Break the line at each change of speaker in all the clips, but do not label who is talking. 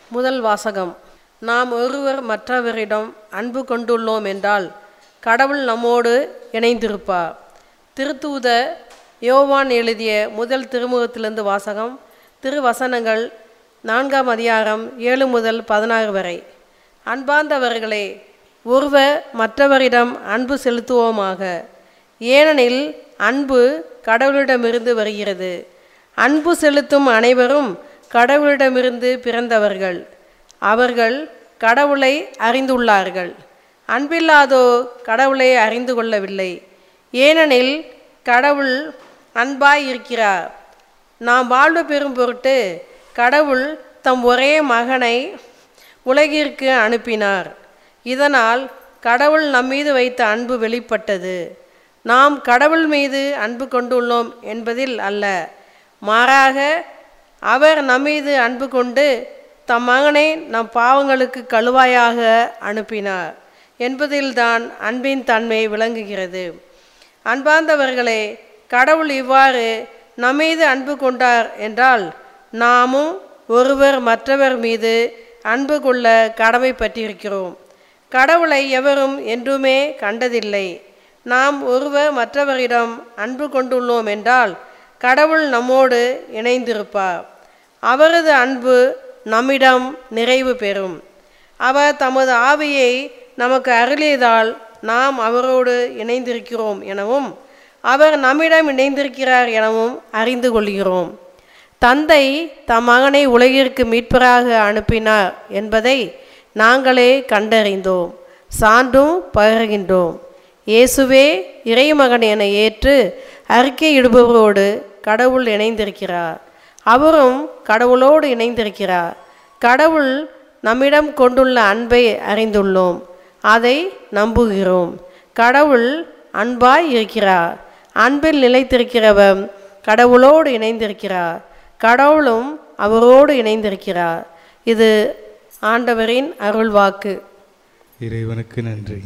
முதல் வாசகம் நாம் ஒருவர் மற்றவரிடம் அன்பு கொண்டுள்ளோம் என்றால் கடவுள் நம்மோடு இணைந்திருப்பார் திருத்தூத யோவான் எழுதிய முதல் திருமுகத்திலிருந்து வாசகம் திருவசனங்கள் நான்காம் அதிகாரம் ஏழு முதல் பதினாறு வரை அன்பார்ந்தவர்களே ஒருவர் மற்றவரிடம் அன்பு செலுத்துவோமாக ஏனெனில் அன்பு கடவுளிடமிருந்து வருகிறது அன்பு செலுத்தும் அனைவரும் கடவுளிடமிருந்து பிறந்தவர்கள் அவர்கள் கடவுளை அறிந்துள்ளார்கள் அன்பில்லாதோ கடவுளை அறிந்து கொள்ளவில்லை ஏனெனில் கடவுள் அன்பாய் இருக்கிறார் நாம் வாழ்வு பெறும் பொருட்டு கடவுள் தம் ஒரே மகனை உலகிற்கு அனுப்பினார் இதனால் கடவுள் நம்மீது வைத்த அன்பு வெளிப்பட்டது நாம் கடவுள் மீது அன்பு கொண்டுள்ளோம் என்பதில் அல்ல மாறாக அவர் நம்மீது அன்பு கொண்டு தம் மகனை நம் பாவங்களுக்கு கழுவாயாக அனுப்பினார் என்பதில்தான் அன்பின் தன்மை விளங்குகிறது அன்பார்ந்தவர்களே கடவுள் இவ்வாறு நம்மீது அன்பு கொண்டார் என்றால் நாமும் ஒருவர் மற்றவர் மீது அன்பு கொள்ள கடமைப்பட்டிருக்கிறோம் கடவுளை எவரும் என்றுமே கண்டதில்லை நாம் ஒருவர் மற்றவரிடம் அன்பு கொண்டுள்ளோம் என்றால் கடவுள் நம்மோடு இணைந்திருப்பார் அவரது அன்பு நம்மிடம் நிறைவு பெறும் அவர் தமது ஆவியை நமக்கு அருளியதால் நாம் அவரோடு இணைந்திருக்கிறோம் எனவும் அவர் நம்மிடம் இணைந்திருக்கிறார் எனவும் அறிந்து கொள்கிறோம் தந்தை தம் மகனை உலகிற்கு மீட்பராக அனுப்பினார் என்பதை நாங்களே கண்டறிந்தோம் சான்றும் பகர்கின்றோம் இயேசுவே இறைமகன் என ஏற்று அறிக்கையிடுபவரோடு கடவுள் இணைந்திருக்கிறார் அவரும் கடவுளோடு இணைந்திருக்கிறார் கடவுள் நம்மிடம் கொண்டுள்ள அன்பை அறிந்துள்ளோம் அதை நம்புகிறோம் கடவுள் அன்பாய் இருக்கிறார் அன்பில் நிலைத்திருக்கிறவர் கடவுளோடு இணைந்திருக்கிறார் கடவுளும் அவரோடு இணைந்திருக்கிறார் இது ஆண்டவரின் அருள்வாக்கு
இறைவனுக்கு நன்றி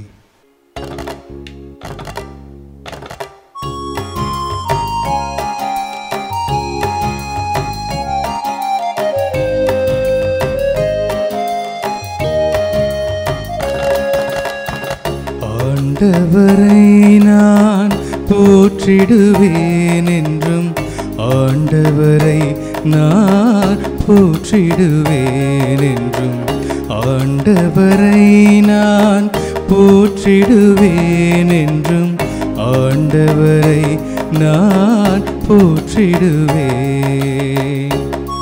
ஆண்டவரை நான் போற்றிடுவேன் என்றும் ஆண்டவரை நான் போற்றிடுவேன் என்றும் ஆண்டவரை நான் போற்றிடுவேன் என்றும் ஆண்டவரை நான் போற்றிடுவேன்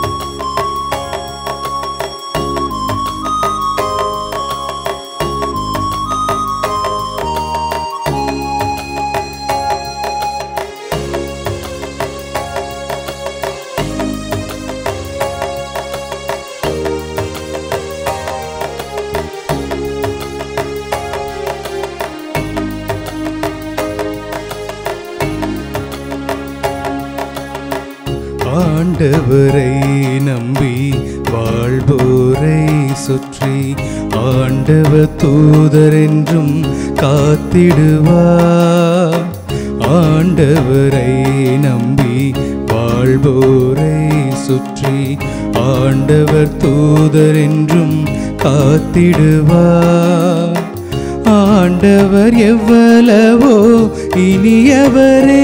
ஆண்டவரை நம்பி வாழ்வோரை சுற்றி ஆண்டவ தூதரென்றும் காத்திடுவார் ஆண்டவரை நம்பி வாழ்வோரை சுற்றி ஆண்டவர் தூதரென்றும் காத்திடுவார் ஆண்டவர் எவ்வளவோ இனியவரே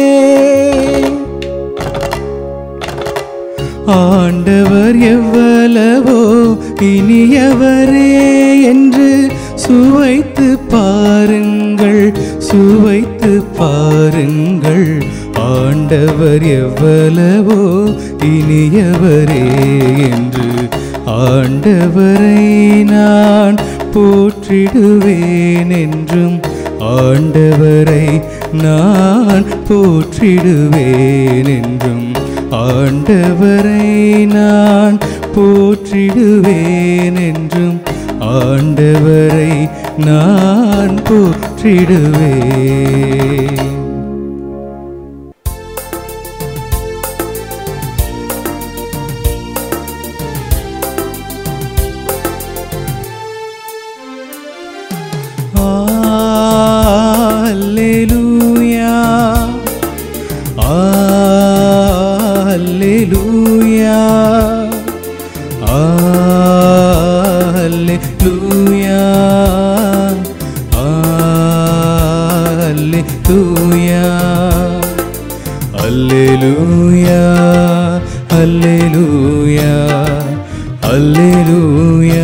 ஆண்டவர் எவ்வளவோ இனியவரே என்று சுவைத்து பாருங்கள் சுவைத்து பாருங்கள் ஆண்டவர் எவ்வளவோ இனியவரே என்று ஆண்டவரை நான் போற்றிடுவேன் என்றும் ஆண்டவரை நான் போற்றிடுவேன் என்றும் ஆண்டவரை நான் போற்றிடுவேன் என்றும் ஆண்டவரை நான் போற்றிடுவேன் அல்லேலூயா அல்லேலூயா. அல்லேலூயா அல்லேலூயா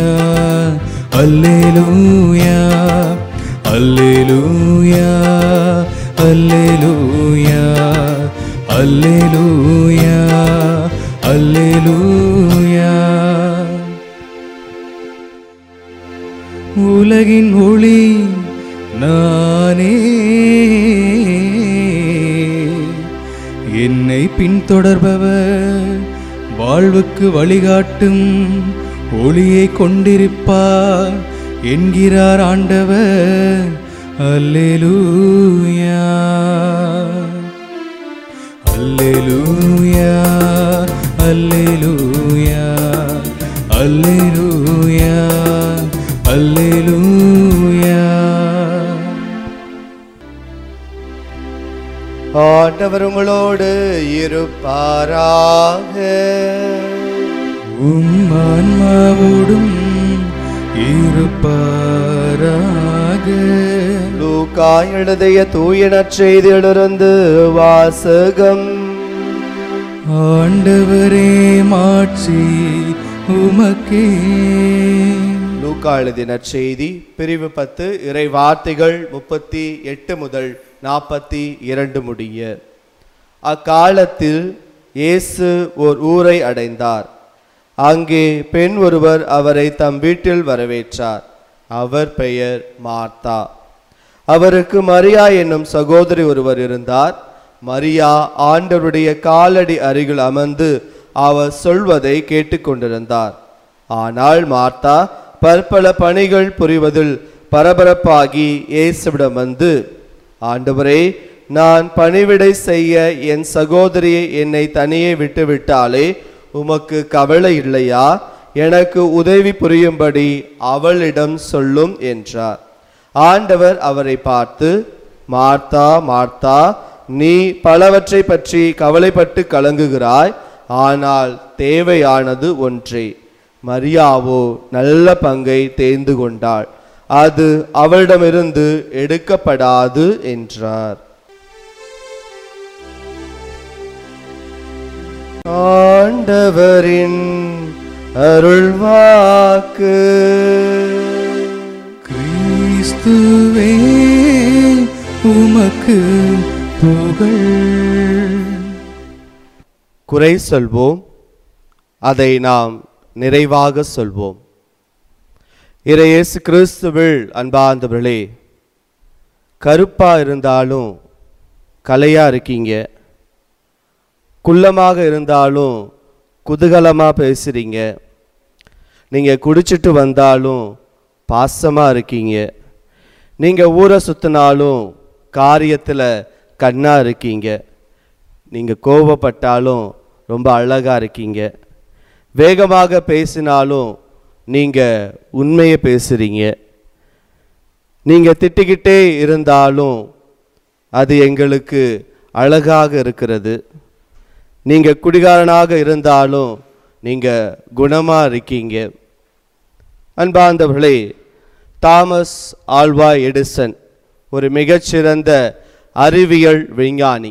அல்லேலூயா அல்லேலூயா அல்லேலூயா அல்லேலூயா அல்லேலூயா உலகின் ஒளி நானே என்னை பின்தொடர்பவர் வாழ்வுக்கு வழிகாட்டும் ஒளியை கொண்டிருப்பார் என்கிறார் ஆண்டவர் அல்லேலூயா அல்லேலூயா அல்லேலூயா அல்லேலூயா அல்லேலூயா
ஆண்டவர் உங்களோடு இருப்பாராக
உம் ஆன்மாவோடும் இருப்பாராக
லூக்கா எழுதிய தூய நற்செய்தியிலிருந்து வாசகம்
ஆண்டவரே மாட்சி உமக்கே
லூக்கா எழுதிய நற்செய்தி பிரிவு பத்து இறை வார்த்தைகள் முப்பத்தி எட்டு முதல் நாற்பத்தி இரண்டு முடிய அக்காலத்தில் இயேசு ஓர் ஊரை அடைந்தார் அங்கே பெண் ஒருவர் அவரை தம் வீட்டில் வரவேற்றார் அவர் பெயர் மார்த்தா அவருக்கு மரியா என்னும் சகோதரி ஒருவர் இருந்தார் மரியா ஆண்டவருடைய காலடி அருகில் அமர்ந்து அவர் சொல்வதை கேட்டுக்கொண்டிருந்தார் ஆனால் மார்த்தா பற்பல பணிகள் புரிவதில் பரபரப்பாகி இயேசுவிடம் வந்து ஆண்டவரே நான் பணிவிடை செய்ய என் சகோதரியை என்னை தனியே விட்டுவிட்டாலே உமக்கு கவலை இல்லையா எனக்கு உதவி புரியும்படி அவளிடம் சொல்லும் என்றார் ஆண்டவர் அவரை பார்த்து மார்த்தா மார்த்தா நீ பலவற்றை பற்றி கவலைப்பட்டு கலங்குகிறாய் ஆனால் தேவையானது ஒன்றே மரியாவோ நல்ல பங்கை தேர்ந்து கொண்டாள் அது அவளிடமிருந்து எடுக்கப்படாது என்றார் ஆண்டவரின் அருள்வாக்கு
கிறிஸ்துவே உமக்கு புகழ்
குறை சொல்வோம் அதை நாம் நிறைவாக சொல்வோம் இறையேசு கிறிஸ்துவில் அன்பார்ந்தவர்களே கருப்பா இருந்தாலும் கலையா இருக்கீங்க குள்ளமாக இருந்தாலும் குதூகலமாக பேசுகிறீங்க நீங்கள் குடிச்சிட்டு வந்தாலும் பாசமாக இருக்கீங்க நீங்கள் ஊரை சுற்றினாலும் காரியத்தில் கண்ணாக இருக்கீங்க நீங்கள் கோபப்பட்டாலும் ரொம்ப அழகாக இருக்கீங்க வேகமாக பேசினாலும் நீங்கள் உண்மையை பேசுகிறீங்க நீங்கள் திட்டிக்கிட்டே இருந்தாலும் அது எங்களுக்கு அழகாக இருக்கிறது நீங்கள் குடிகாரனாக இருந்தாலும் நீங்கள் குணமாக இருக்கீங்க அன்பார்ந்தவர்களே தாமஸ் ஆல்வா எடிசன் ஒரு மிகச்சிறந்த அறிவியல் விஞ்ஞானி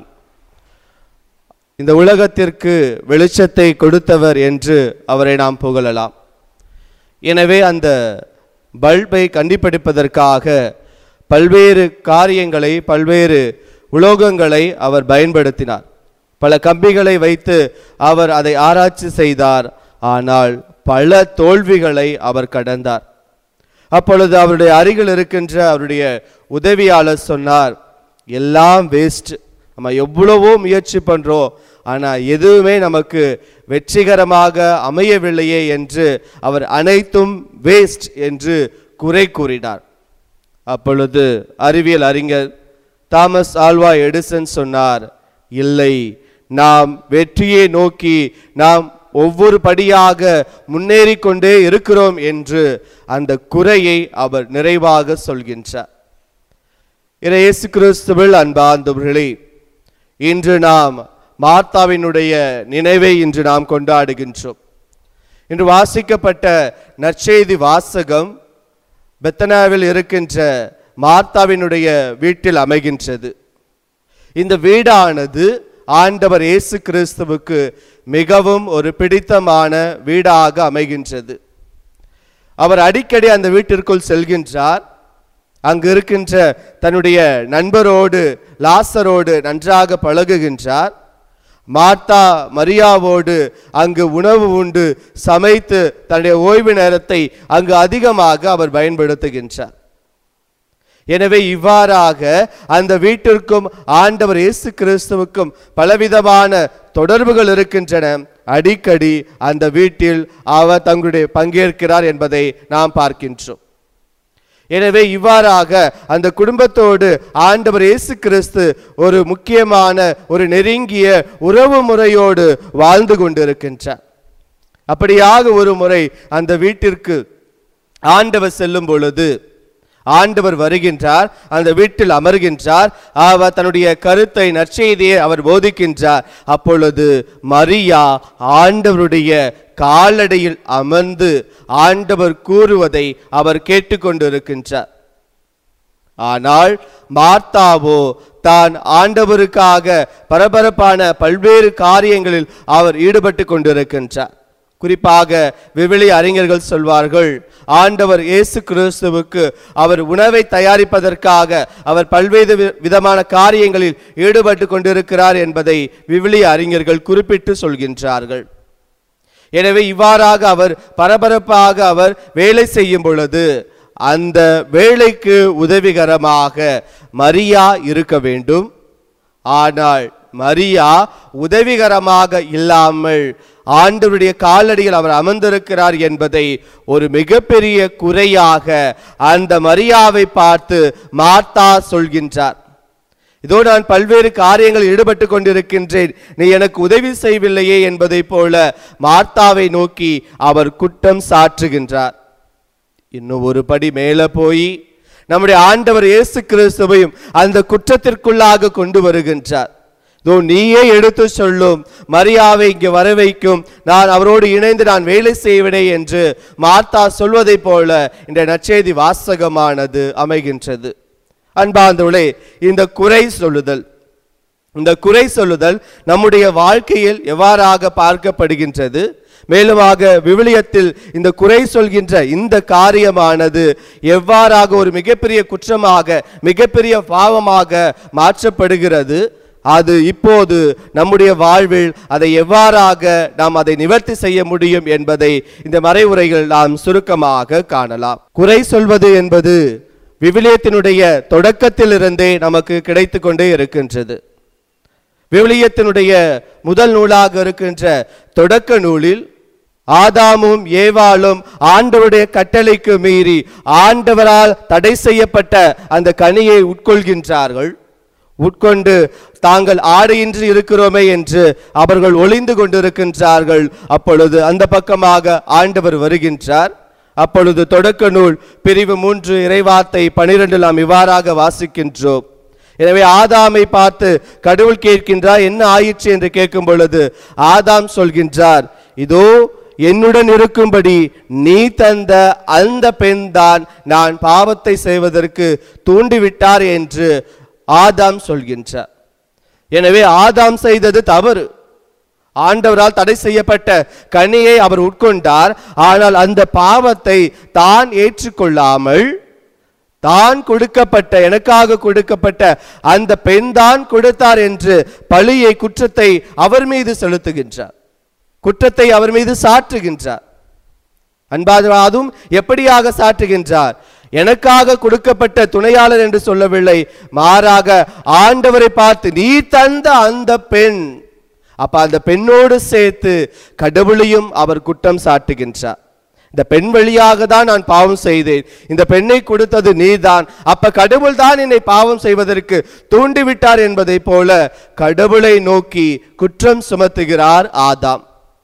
இந்த உலகத்திற்கு வெளிச்சத்தை கொடுத்தவர் என்று அவரை நாம் புகழலாம் எனவே அந்த பல்பை கண்டுபிடிப்பதற்காக பல்வேறு காரியங்களை பல்வேறு உலோகங்களை அவர் பயன்படுத்தினார் பல கம்பிகளை வைத்து அவர் அதை ஆராய்ச்சி செய்தார் ஆனால் பல தோல்விகளை அவர் கடந்தார் அப்பொழுது அவருடைய அருகில் இருக்கின்ற அவருடைய உதவியாளர் சொன்னார் எல்லாம் வேஸ்ட் நம்ம எவ்வளவோ முயற்சி பண்ணுறோம் ஆனால் எதுவுமே நமக்கு வெற்றிகரமாக அமையவில்லையே என்று அவர் அனைத்தும் வேஸ்ட் என்று குறை கூறினார் அப்பொழுது அறிவியல் அறிஞர் தாமஸ் ஆல்வா எடிசன் சொன்னார் இல்லை நாம் வெற்றியை நோக்கி நாம் ஒவ்வொரு படியாக முன்னேறி கொண்டே இருக்கிறோம் என்று அந்த குறையை அவர் நிறைவாக சொல்கின்றார் இறை இயேசு கிறிஸ்துவில் அன்பார்ந்தவர்களே இன்று நாம் மார்த்தாவினுடைய நினைவை இன்று நாம் கொண்டாடுகின்றோம் இன்று வாசிக்கப்பட்ட நற்செய்தி வாசகம் பெத்தனாவில் இருக்கின்ற மார்த்தாவினுடைய வீட்டில் அமைகின்றது இந்த வீடானது ஆண்டவர் இயேசு கிறிஸ்துவுக்கு மிகவும் ஒரு பிடித்தமான வீடாக அமைகின்றது அவர் அடிக்கடி அந்த வீட்டிற்குள் செல்கின்றார் அங்கு இருக்கின்ற தன்னுடைய நண்பரோடு லாசரோடு நன்றாக பழகுகின்றார் மார்த்தா மரியாவோடு அங்கு உணவு உண்டு சமைத்து தன்னுடைய ஓய்வு நேரத்தை அங்கு அதிகமாக அவர் பயன்படுத்துகின்றார் எனவே இவ்வாறாக அந்த வீட்டிற்கும் ஆண்டவர் இயேசு கிறிஸ்துவுக்கும் பலவிதமான தொடர்புகள் இருக்கின்றன அடிக்கடி அந்த வீட்டில் அவர் தங்களுடைய பங்கேற்கிறார் என்பதை நாம் பார்க்கின்றோம் எனவே இவ்வாறாக அந்த குடும்பத்தோடு ஆண்டவர் இயேசு கிறிஸ்து ஒரு முக்கியமான ஒரு நெருங்கிய உறவு முறையோடு வாழ்ந்து கொண்டிருக்கின்றார் அப்படியாக ஒரு முறை அந்த வீட்டிற்கு ஆண்டவர் செல்லும் பொழுது ஆண்டவர் வருகின்றார் அந்த வீட்டில் அமர்கின்றார் அவர் தன்னுடைய கருத்தை நற்செய்தியை அவர் போதிக்கின்றார் அப்பொழுது மரியா ஆண்டவருடைய காலடியில் அமர்ந்து ஆண்டவர் கூறுவதை அவர் கேட்டுக்கொண்டிருக்கின்றார் ஆனால் மார்த்தாவோ தான் ஆண்டவருக்காக பரபரப்பான பல்வேறு காரியங்களில் அவர் ஈடுபட்டு கொண்டிருக்கின்றார் குறிப்பாக விவிலி அறிஞர்கள் சொல்வார்கள் ஆண்டவர் இயேசு கிறிஸ்துவுக்கு அவர் உணவை தயாரிப்பதற்காக அவர் பல்வேறு வி- விதமான காரியங்களில் ஈடுபட்டு கொண்டிருக்கிறார் என்பதை விவிலி அறிஞர்கள் குறிப்பிட்டு சொல்கின்றார்கள் எனவே இவ்வாறாக அவர் பரபரப்பாக அவர் வேலை செய்யும் பொழுது அந்த வேலைக்கு உதவிகரமாக மரியா இருக்க வேண்டும் ஆனால் மரியா உதவிகரமாக இல்லாமல் ஆண்டவருடைய காலடியில் அவர் அமர்ந்திருக்கிறார் என்பதை ஒரு மிகப்பெரிய குறையாக அந்த மரியாவை பார்த்து மார்த்தா சொல்கின்றார் இதோ நான் பல்வேறு காரியங்களில் ஈடுபட்டு கொண்டிருக்கின்றேன் நீ எனக்கு உதவி செய்யவில்லையே என்பதைப் போல மார்த்தாவை நோக்கி அவர் குற்றம் சாற்றுகின்றார் இன்னும் ஒரு படி மேலே போய் நம்முடைய ஆண்டவர் இயேசு கிறிஸ்துவையும் அந்த குற்றத்திற்குள்ளாக கொண்டு வருகின்றார் இதோ நீயே எடுத்து சொல்லும் மரியாவை இங்கே வர வைக்கும் நான் அவரோடு இணைந்து நான் வேலை செய்வேனே என்று மார்த்தா சொல்வதைப் போல இந்த நற்செய்தி வாசகமானது அமைகின்றது அன்பாந்தவளே இந்த குறை சொல்லுதல் இந்த குறை சொல்லுதல் நம்முடைய வாழ்க்கையில் எவ்வாறாக பார்க்கப்படுகின்றது மேலுமாக விவிலியத்தில் இந்த குறை சொல்கின்ற இந்த காரியமானது எவ்வாறாக ஒரு மிகப்பெரிய குற்றமாக மிகப்பெரிய பாவமாக மாற்றப்படுகிறது அது இப்போது நம்முடைய வாழ்வில் அதை எவ்வாறாக நாம் அதை நிவர்த்தி செய்ய முடியும் என்பதை இந்த மறைவுரைகள் நாம் சுருக்கமாக காணலாம் குறை சொல்வது என்பது விவிலியத்தினுடைய தொடக்கத்திலிருந்தே நமக்கு கிடைத்து கொண்டே இருக்கின்றது விவிலியத்தினுடைய முதல் நூலாக இருக்கின்ற தொடக்க நூலில் ஆதாமும் ஏவாளும் ஆண்டவருடைய கட்டளைக்கு மீறி ஆண்டவரால் தடை செய்யப்பட்ட அந்த கனியை உட்கொள்கின்றார்கள் உட்கொண்டு தாங்கள் ஆடையின்றி இருக்கிறோமே என்று அவர்கள் ஒளிந்து கொண்டிருக்கின்றார்கள் அப்பொழுது அந்த பக்கமாக ஆண்டவர் வருகின்றார் அப்பொழுது தொடக்க நூல் பிரிவு மூன்று இறைவார்த்தை பனிரெண்டில் நாம் இவ்வாறாக வாசிக்கின்றோம் எனவே ஆதாமை பார்த்து கடவுள் கேட்கின்றார் என்ன ஆயிற்று என்று கேட்கும் பொழுது ஆதாம் சொல்கின்றார் இதோ என்னுடன் இருக்கும்படி நீ தந்த அந்த பெண்தான் நான் பாவத்தை செய்வதற்கு தூண்டிவிட்டார் என்று ஆதாம் சொல்கின்றார் எனவே ஆதாம் செய்தது தவறு ஆண்டவரால் தடை செய்யப்பட்ட கனியை அவர் உட்கொண்டார் ஆனால் அந்த பாவத்தை தான் ஏற்றுக்கொள்ளாமல் தான் கொடுக்கப்பட்ட எனக்காக கொடுக்கப்பட்ட அந்த பெண் தான் கொடுத்தார் என்று பழியை குற்றத்தை அவர் மீது செலுத்துகின்றார் குற்றத்தை அவர் மீது சாற்றுகின்றார் அன்பாது அதுவும் எப்படியாக சாற்றுகின்றார் எனக்காக கொடுக்கப்பட்ட துணையாளர் என்று சொல்லவில்லை மாறாக ஆண்டவரை பார்த்து நீ தந்த அந்த பெண் அப்ப அந்த பெண்ணோடு சேர்த்து கடவுளையும் அவர் குற்றம் சாட்டுகின்றார் இந்த பெண் வழியாக தான் நான் பாவம் செய்தேன் இந்த பெண்ணை கொடுத்தது நீதான் அப்ப கடவுள் தான் என்னை பாவம் செய்வதற்கு தூண்டிவிட்டார் என்பதைப் போல கடவுளை நோக்கி குற்றம் சுமத்துகிறார் ஆதாம்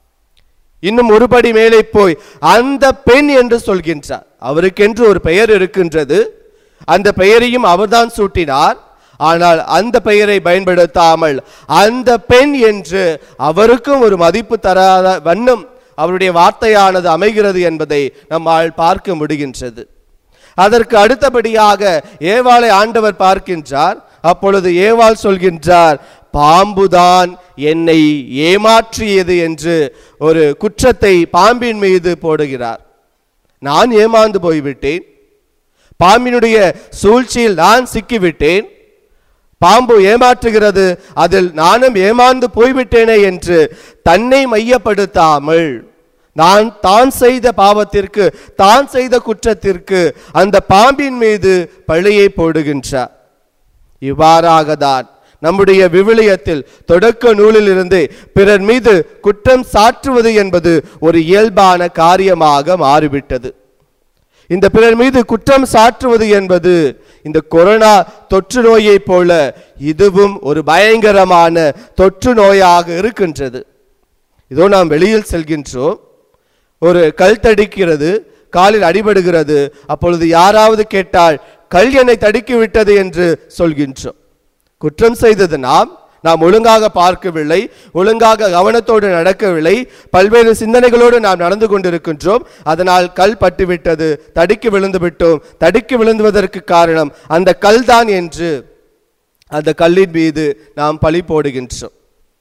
இன்னும் ஒருபடி மேலே போய் அந்த பெண் என்று சொல்கின்றார் அவருக்கென்று ஒரு பெயர் இருக்கின்றது அந்த பெயரையும் அவர்தான் சூட்டினார் ஆனால் அந்த பெயரை பயன்படுத்தாமல் அந்த பெண் என்று அவருக்கும் ஒரு மதிப்பு தராத வண்ணம் அவருடைய வார்த்தையானது அமைகிறது என்பதை நம்மால் பார்க்க முடிகின்றது அதற்கு அடுத்தபடியாக ஏவாளை ஆண்டவர் பார்க்கின்றார் அப்பொழுது ஏவாள் சொல்கின்றார் பாம்புதான் என்னை ஏமாற்றியது என்று ஒரு குற்றத்தை பாம்பின் மீது போடுகிறார் நான் ஏமாந்து போய்விட்டேன் பாம்பினுடைய சூழ்ச்சியில் நான் சிக்கிவிட்டேன் பாம்பு ஏமாற்றுகிறது அதில் நானும் ஏமாந்து போய்விட்டேனே என்று தன்னை மையப்படுத்தாமல் நான் தான் செய்த பாவத்திற்கு தான் செய்த குற்றத்திற்கு அந்த பாம்பின் மீது பழியை போடுகின்றார் இவ்வாறாக தான் நம்முடைய விவிலியத்தில் தொடக்க நூலிலிருந்து பிறர் மீது குற்றம் சாற்றுவது என்பது ஒரு இயல்பான காரியமாக மாறிவிட்டது இந்த பிறர் மீது குற்றம் சாற்றுவது என்பது இந்த கொரோனா தொற்று நோயைப் போல இதுவும் ஒரு பயங்கரமான தொற்று நோயாக இருக்கின்றது இதோ நாம் வெளியில் செல்கின்றோம் ஒரு கல் தடிக்கிறது காலில் அடிபடுகிறது அப்பொழுது யாராவது கேட்டால் கல் என்னை தடுக்கி விட்டது என்று சொல்கின்றோம் குற்றம் செய்தது நாம் நாம் ஒழுங்காக பார்க்கவில்லை ஒழுங்காக கவனத்தோடு நடக்கவில்லை பல்வேறு சிந்தனைகளோடு நாம் நடந்து கொண்டிருக்கின்றோம் அதனால் கல் பட்டுவிட்டது தடுக்கி விழுந்து விட்டோம் தடுக்கி விழுந்துவதற்கு காரணம் அந்த கல் தான் என்று அந்த கல்லின் மீது நாம் பழி போடுகின்றோம்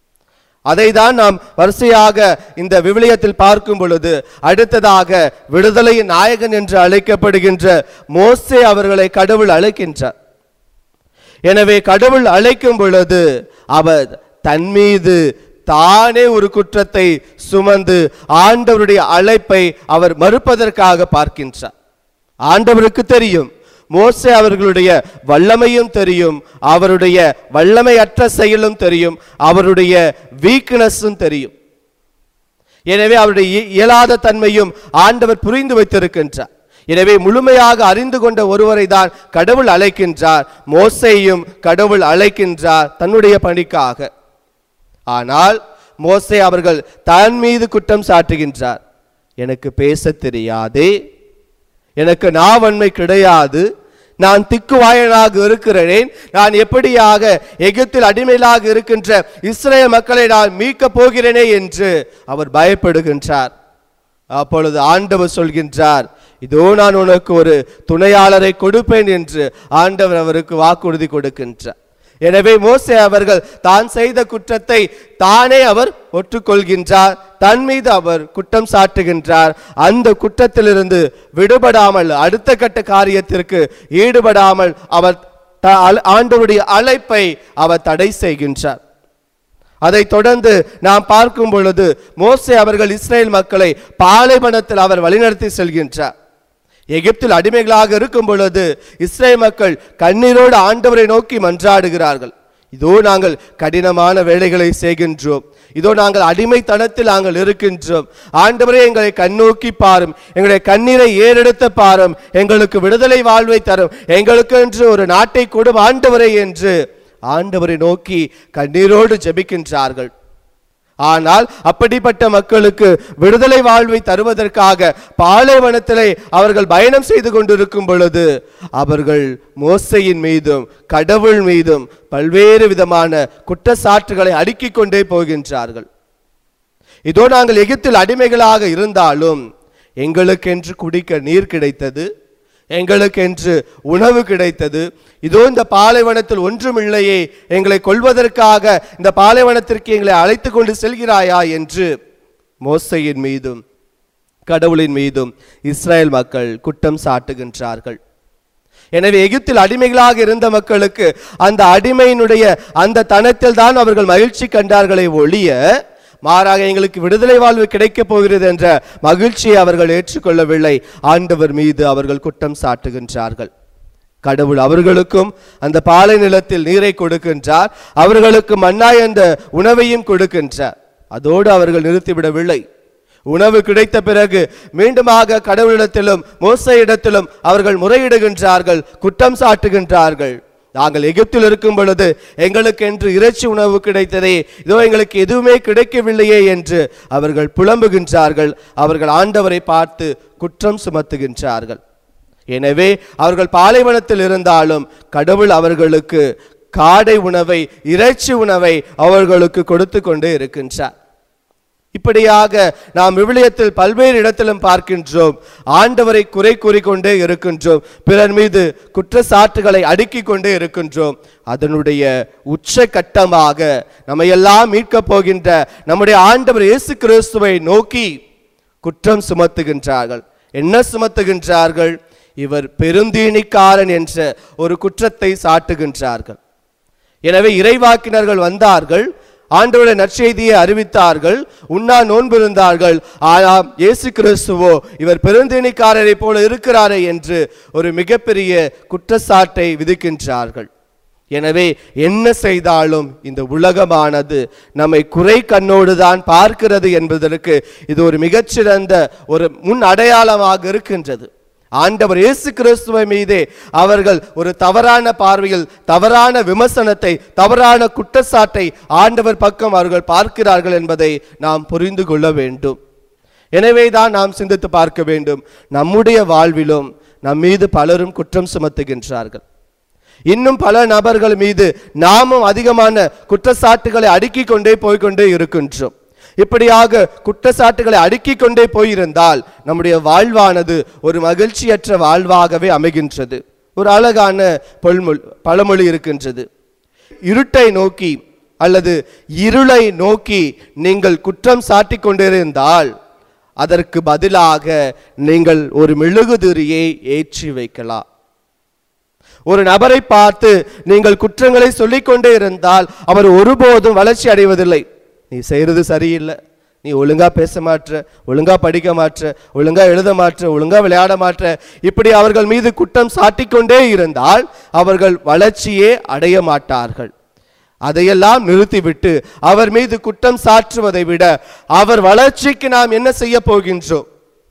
அதை தான் நாம் வரிசையாக இந்த விவிலியத்தில் பார்க்கும் பொழுது அடுத்ததாக விடுதலையின் நாயகன் என்று அழைக்கப்படுகின்ற மோசே அவர்களை கடவுள் அழைக்கின்றார் எனவே கடவுள் அழைக்கும் பொழுது அவர் தன் மீது தானே ஒரு குற்றத்தை சுமந்து ஆண்டவருடைய அழைப்பை அவர் மறுப்பதற்காக பார்க்கின்றார் ஆண்டவருக்கு தெரியும் மோசே அவர்களுடைய வல்லமையும் தெரியும் அவருடைய வல்லமையற்ற செயலும் தெரியும் அவருடைய வீக்னஸும் தெரியும் எனவே அவருடைய இய- இயலாத தன்மையும் ஆண்டவர் புரிந்து வைத்திருக்கின்றார் எனவே முழுமையாக அறிந்து கொண்ட ஒருவரை தான் கடவுள் அழைக்கின்றார் மோசேயும் கடவுள் அழைக்கின்றார் தன்னுடைய பணிக்காக ஆனால் மோசே அவர்கள் தன் மீது குற்றம் சாட்டுகின்றார் எனக்கு பேசத் தெரியாதே எனக்கு நாவன்மை கிடையாது நான் திக்குவாயனாக இருக்கிறேன் நான் எப்படியாக எகிப்தில் அடிமையிலாக இருக்கின்ற இஸ்ரேல் மக்களை நான் மீட்கப் போகிறேனே என்று அவர் பயப்படுகின்றார் அப்பொழுது ஆண்டவர் சொல்கின்றார் இதோ நான் உனக்கு ஒரு துணையாளரை கொடுப்பேன் என்று ஆண்டவர் அவருக்கு வாக்குறுதி கொடுக்கின்றார் எனவே மோசே அவர்கள் தான் செய்த குற்றத்தை தானே அவர் ஒற்றுக்கொள்கின்றார் தன் மீது அவர் குற்றம் சாட்டுகின்றார் அந்த குற்றத்திலிருந்து விடுபடாமல் அடுத்த கட்ட காரியத்திற்கு ஈடுபடாமல் அவர் த- அல- ஆண்டவருடைய அழைப்பை அவர் தடை செய்கின்றார் அதைத் தொடர்ந்து நாம் பார்க்கும் பொழுது மோசே அவர்கள் இஸ்ரேல் மக்களை பாலைவனத்தில் அவர் வழிநடத்தி செல்கின்றார் எகிப்தில் அடிமைகளாக இருக்கும் பொழுது இஸ்ரேல் மக்கள் கண்ணீரோடு ஆண்டவரை நோக்கி மன்றாடுகிறார்கள் இதோ நாங்கள் கடினமான வேலைகளை செய்கின்றோம் இதோ நாங்கள் அடிமைத்தனத்தில் நாங்கள் இருக்கின்றோம் ஆண்டவரே எங்களை கண்ணோக்கி பாரும் எங்களுடைய கண்ணீரை ஏறெடுத்து பாரும் எங்களுக்கு விடுதலை வாழ்வை தரும் எங்களுக்கு என்று ஒரு நாட்டை கொடும் ஆண்டவரே என்று ஆண்டவரை நோக்கி கண்ணீரோடு ஜெபிக்கின்றார்கள் ஆனால் அப்படிப்பட்ட மக்களுக்கு விடுதலை வாழ்வை தருவதற்காக பாலைவனத்திலே அவர்கள் பயணம் செய்து கொண்டிருக்கும் பொழுது அவர்கள் மோசையின் மீதும் கடவுள் மீதும் பல்வேறு விதமான குற்றச்சாட்டுகளை அடுக்கிக் கொண்டே போகின்றார்கள் இதோ நாங்கள் எகிப்தில் அடிமைகளாக இருந்தாலும் எங்களுக்கென்று குடிக்க நீர் கிடைத்தது எங்களுக்கென்று உணவு கிடைத்தது இதோ இந்த பாலைவனத்தில் ஒன்றுமில்லையே எங்களை கொல்வதற்காக இந்த பாலைவனத்திற்கு எங்களை அழைத்து கொண்டு செல்கிறாயா என்று மோசையின் மீதும் கடவுளின் மீதும் இஸ்ரேல் மக்கள் குற்றம் சாட்டுகின்றார்கள் எனவே எகிப்தில் அடிமைகளாக இருந்த மக்களுக்கு அந்த அடிமையினுடைய அந்த தனத்தில் தான் அவர்கள் மகிழ்ச்சி கண்டார்களே ஒழிய மாறாக எங்களுக்கு விடுதலை வாழ்வு கிடைக்கப் போகிறது என்ற மகிழ்ச்சியை அவர்கள் ஏற்றுக்கொள்ளவில்லை ஆண்டவர் மீது அவர்கள் குற்றம் சாட்டுகின்றார்கள் கடவுள் அவர்களுக்கும் அந்த பாலை நிலத்தில் நீரை கொடுக்கின்றார் அவர்களுக்கு மன்னாய் அந்த உணவையும் கொடுக்கின்றார் அதோடு அவர்கள் நிறுத்திவிடவில்லை உணவு கிடைத்த பிறகு மீண்டுமாக கடவுளிடத்திலும் மோசையிடத்திலும் அவர்கள் முறையிடுகின்றார்கள் குற்றம் சாட்டுகின்றார்கள் நாங்கள் எகிப்தில் இருக்கும் பொழுது எங்களுக்கு என்று இறைச்சி உணவு கிடைத்ததே இதோ எங்களுக்கு எதுவுமே கிடைக்கவில்லையே என்று அவர்கள் புலம்புகின்றார்கள் அவர்கள் ஆண்டவரை பார்த்து குற்றம் சுமத்துகின்றார்கள் எனவே அவர்கள் பாலைவனத்தில் இருந்தாலும் கடவுள் அவர்களுக்கு காடை உணவை இறைச்சி உணவை அவர்களுக்கு கொடுத்து கொண்டே இருக்கின்றார் இப்படியாக நாம் விவிலியத்தில் பல்வேறு இடத்திலும் பார்க்கின்றோம் ஆண்டவரை குறை கூறிக்கொண்டே இருக்கின்றோம் பிறர் மீது குற்றச்சாட்டுகளை அடுக்கிக் கொண்டே இருக்கின்றோம் அதனுடைய உச்ச கட்டமாக நம்மையெல்லாம் மீட்கப் போகின்ற நம்முடைய ஆண்டவர் இயேசு கிறிஸ்துவை நோக்கி குற்றம் சுமத்துகின்றார்கள் என்ன சுமத்துகின்றார்கள் இவர் பெருந்தீனிக்காரன் என்ற ஒரு குற்றத்தை சாட்டுகின்றார்கள் எனவே இறைவாக்கினர்கள் வந்தார்கள் ஆண்டவருடைய நற்செய்தியை அறிவித்தார்கள் உண்ணா நோன்பு இருந்தார்கள் ஆனால் இயேசு கிறிஸ்துவோ இவர் பெருந்தேனிக்காரரை போல இருக்கிறாரே என்று ஒரு மிகப்பெரிய குற்றச்சாட்டை விதிக்கின்றார்கள் எனவே என்ன செய்தாலும் இந்த உலகமானது நம்மை குறை கண்ணோடு தான் பார்க்கிறது என்பதற்கு இது ஒரு மிகச்சிறந்த ஒரு முன் அடையாளமாக இருக்கின்றது ஆண்டவர் இயேசு கிறிஸ்துவை மீதே அவர்கள் ஒரு தவறான பார்வையில் தவறான விமர்சனத்தை தவறான குற்றச்சாட்டை ஆண்டவர் பக்கம் அவர்கள் பார்க்கிறார்கள் என்பதை நாம் புரிந்து கொள்ள வேண்டும் எனவே தான் நாம் சிந்தித்து பார்க்க வேண்டும் நம்முடைய வாழ்விலும் நம் மீது பலரும் குற்றம் சுமத்துகின்றார்கள் இன்னும் பல நபர்கள் மீது நாமும் அதிகமான குற்றச்சாட்டுகளை அடுக்கிக் கொண்டே போய்க்கொண்டே இருக்கின்றோம் இப்படியாக குற்றச்சாட்டுகளை அடுக்கிக் கொண்டே போயிருந்தால் நம்முடைய வாழ்வானது ஒரு மகிழ்ச்சியற்ற வாழ்வாகவே அமைகின்றது ஒரு அழகான பொல்மொழி பழமொழி இருக்கின்றது இருட்டை நோக்கி அல்லது இருளை நோக்கி நீங்கள் குற்றம் சாட்டிக் கொண்டிருந்தால் அதற்கு பதிலாக நீங்கள் ஒரு மெழுகுதிரியை ஏற்றி வைக்கலாம் ஒரு நபரை பார்த்து நீங்கள் குற்றங்களை சொல்லிக்கொண்டே இருந்தால் அவர் ஒருபோதும் வளர்ச்சி அடைவதில்லை நீ செய்யறது சரியில்லை நீ ஒழுங்கா பேச மாற்ற ஒழுங்கா படிக்க மாற்ற ஒழுங்கா எழுத மாற்ற ஒழுங்கா விளையாட மாற்ற இப்படி அவர்கள் மீது குற்றம் சாட்டிக்கொண்டே இருந்தால் அவர்கள் வளர்ச்சியே அடைய மாட்டார்கள் அதையெல்லாம் நிறுத்திவிட்டு அவர் மீது குற்றம் சாற்றுவதை விட அவர் வளர்ச்சிக்கு நாம் என்ன செய்ய போகின்றோம்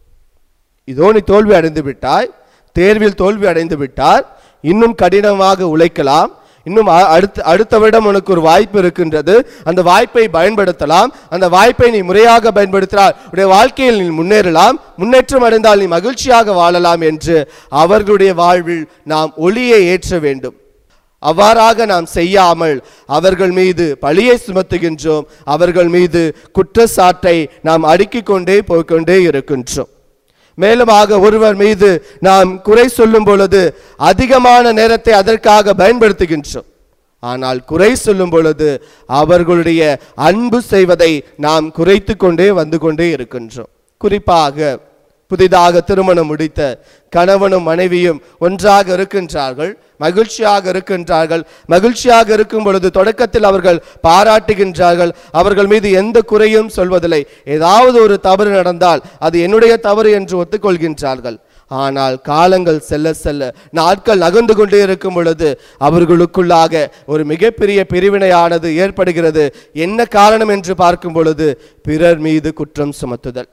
இதோ நீ தோல்வி அடைந்து விட்டாய் தேர்வில் தோல்வி அடைந்து விட்டார் இன்னும் கடினமாக உழைக்கலாம் இன்னும் அ- அடுத்த அடுத்த வருடம் உனக்கு ஒரு வாய்ப்பு இருக்கின்றது அந்த வாய்ப்பை பயன்படுத்தலாம் அந்த வாய்ப்பை நீ முறையாக பயன்படுத்தினால் உடைய வாழ்க்கையில் நீ முன்னேறலாம் முன்னேற்றம் அடைந்தால் நீ மகிழ்ச்சியாக வாழலாம் என்று அவர்களுடைய வாழ்வில் நாம் ஒளியை ஏற்ற வேண்டும் அவ்வாறாக நாம் செய்யாமல் அவர்கள் மீது பழியை சுமத்துகின்றோம் அவர்கள் மீது குற்றச்சாட்டை நாம் அடுக்கிக் கொண்டே போய்க்கொண்டே இருக்கின்றோம் மேலுமாக ஒருவர் மீது நாம் குறை சொல்லும் பொழுது அதிகமான நேரத்தை அதற்காக பயன்படுத்துகின்றோம் ஆனால் குறை சொல்லும் பொழுது அவர்களுடைய அன்பு செய்வதை நாம் குறைத்து கொண்டே வந்து கொண்டே இருக்கின்றோம் குறிப்பாக புதிதாக திருமணம் முடித்த கணவனும் மனைவியும் ஒன்றாக இருக்கின்றார்கள் மகிழ்ச்சியாக இருக்கின்றார்கள் மகிழ்ச்சியாக இருக்கும் பொழுது தொடக்கத்தில் அவர்கள் பாராட்டுகின்றார்கள் அவர்கள் மீது எந்த குறையும் சொல்வதில்லை ஏதாவது ஒரு தவறு நடந்தால் அது என்னுடைய தவறு என்று ஒத்துக்கொள்கின்றார்கள் ஆனால் காலங்கள் செல்ல செல்ல நாட்கள் நகர்ந்து கொண்டே இருக்கும் பொழுது அவர்களுக்குள்ளாக ஒரு மிகப்பெரிய பிரிவினையானது ஏற்படுகிறது என்ன காரணம் என்று பார்க்கும் பொழுது பிறர் மீது குற்றம் சுமத்துதல்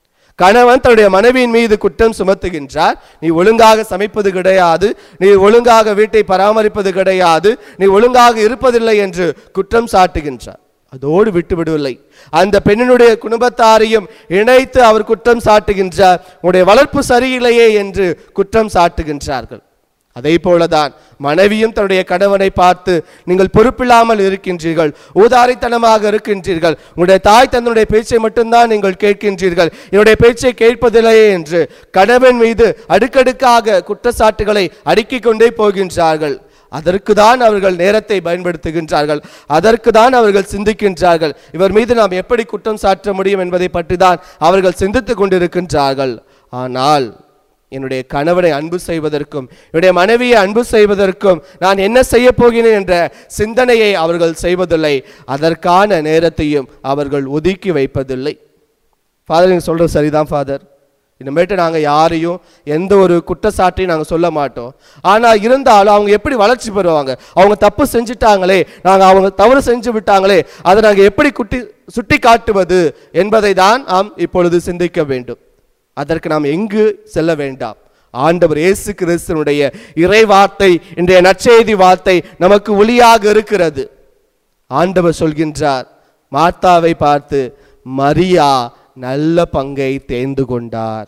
கணவன் தன்னுடைய மனைவியின் மீது குற்றம் சுமத்துகின்றார் நீ ஒழுங்காக சமைப்பது கிடையாது நீ ஒழுங்காக வீட்டை பராமரிப்பது கிடையாது நீ ஒழுங்காக இருப்பதில்லை என்று குற்றம் சாட்டுகின்றார் அதோடு விட்டு விடவில்லை அந்த பெண்ணினுடைய குடும்பத்தாரையும் இணைத்து அவர் குற்றம் சாட்டுகின்றார் உன்னுடைய வளர்ப்பு சரியில்லையே என்று குற்றம் சாட்டுகின்றார்கள் அதே போலதான் மனைவியும் தன்னுடைய கணவனை பார்த்து நீங்கள் பொறுப்பில்லாமல் இருக்கின்றீர்கள் ஊதாரித்தனமாக இருக்கின்றீர்கள் உங்களுடைய தாய் தன்னுடைய பேச்சை மட்டும்தான் நீங்கள் கேட்கின்றீர்கள் என்னுடைய பேச்சை கேட்பதில்லையே என்று கணவன் மீது அடுக்கடுக்காக குற்றச்சாட்டுகளை அடுக்கிக் கொண்டே போகின்றார்கள் அதற்கு தான் அவர்கள் நேரத்தை பயன்படுத்துகின்றார்கள் அதற்கு தான் அவர்கள் சிந்திக்கின்றார்கள் இவர் மீது நாம் எப்படி குற்றம் சாட்ட முடியும் என்பதை பற்றி தான் அவர்கள் சிந்தித்துக் கொண்டிருக்கின்றார்கள் ஆனால் என்னுடைய கணவனை அன்பு செய்வதற்கும் என்னுடைய மனைவியை அன்பு செய்வதற்கும் நான் என்ன செய்ய போகிறேன் என்ற சிந்தனையை அவர்கள் செய்வதில்லை அதற்கான நேரத்தையும் அவர்கள் ஒதுக்கி வைப்பதில்லை ஃபாதர் நீங்கள் சொல்கிறது சரிதான் ஃபாதர் இனிமேட்டு நாங்கள் யாரையும் எந்த ஒரு குற்றச்சாட்டையும் நாங்கள் சொல்ல மாட்டோம் ஆனால் இருந்தாலும் அவங்க எப்படி வளர்ச்சி பெறுவாங்க அவங்க தப்பு செஞ்சுட்டாங்களே நாங்கள் அவங்க தவறு செஞ்சு விட்டாங்களே அதை நாங்கள் எப்படி குட்டி சுட்டி காட்டுவது என்பதை தான் நாம் இப்பொழுது சிந்திக்க வேண்டும் அதற்கு நாம் எங்கு செல்ல வேண்டாம் ஆண்டவர் இயேசு கிறிஸ்தனுடைய இறை வார்த்தை இன்றைய நற்செய்தி வார்த்தை நமக்கு ஒளியாக இருக்கிறது ஆண்டவர் சொல்கின்றார் மார்த்தாவை பார்த்து மரியா நல்ல பங்கை தேர்ந்து கொண்டார்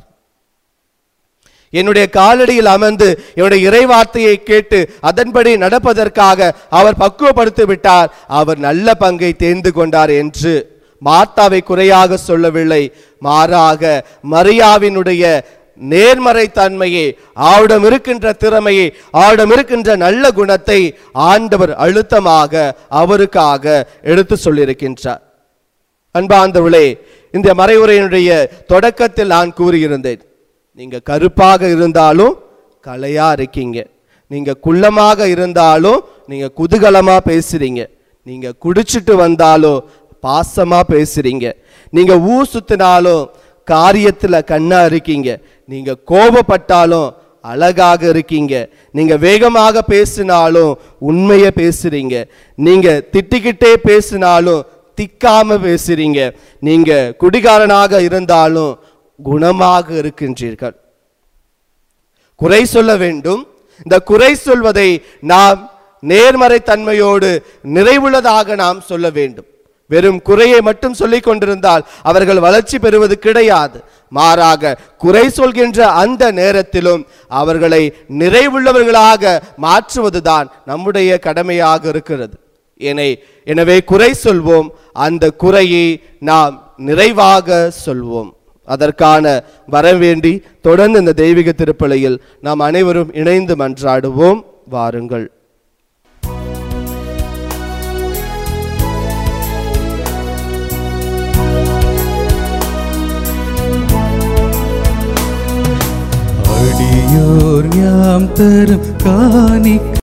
என்னுடைய காலடியில் அமர்ந்து என்னுடைய இறைவார்த்தையை கேட்டு அதன்படி நடப்பதற்காக அவர் பக்குவப்படுத்தி விட்டார் அவர் நல்ல பங்கை தேர்ந்து கொண்டார் என்று மார்த்தாவை குறையாக சொல்லவில்லை மாறாக மரியாவினுடைய நேர்மறை தன்மையை அவரிடம் இருக்கின்ற திறமையை அவரிடம் இருக்கின்ற நல்ல குணத்தை ஆண்டவர் அழுத்தமாக அவருக்காக எடுத்து சொல்லியிருக்கின்றார் அன்பாந்தவளே இந்த மறைவுரையினுடைய தொடக்கத்தில் நான் கூறியிருந்தேன் நீங்க கருப்பாக இருந்தாலும் கலையா இருக்கீங்க நீங்க குள்ளமாக இருந்தாலும் நீங்க குதூகலமா பேசுறீங்க நீங்க குடிச்சிட்டு வந்தாலும் பாசமா பேசுறீங்க நீங்க ஊ சுத்தினாலும் காரியத்துல கண்ணா இருக்கீங்க நீங்க கோபப்பட்டாலும் அழகாக இருக்கீங்க நீங்க வேகமாக பேசினாலும் உண்மையை பேசுறீங்க நீங்க திட்டிக்கிட்டே பேசினாலும் திக்காம பேசுறீங்க நீங்க குடிகாரனாக இருந்தாலும் குணமாக இருக்கின்றீர்கள் குறை சொல்ல வேண்டும் இந்த குறை சொல்வதை நாம் நேர்மறை தன்மையோடு நிறைவுள்ளதாக நாம் சொல்ல வேண்டும் வெறும் குறையை மட்டும் சொல்லிக் கொண்டிருந்தால் அவர்கள் வளர்ச்சி பெறுவது கிடையாது மாறாக குறை சொல்கின்ற அந்த நேரத்திலும் அவர்களை நிறைவுள்ளவர்களாக மாற்றுவதுதான் நம்முடைய கடமையாக இருக்கிறது எனை எனவே குறை சொல்வோம் அந்த குறையை நாம் நிறைவாக சொல்வோம் அதற்கான வரவேண்டி தொடர்ந்து இந்த தெய்வீக திருப்பலியில் நாம் அனைவரும் இணைந்து மன்றாடுவோம் வாருங்கள்
அடியோர் யாம் தரும் காணிக்க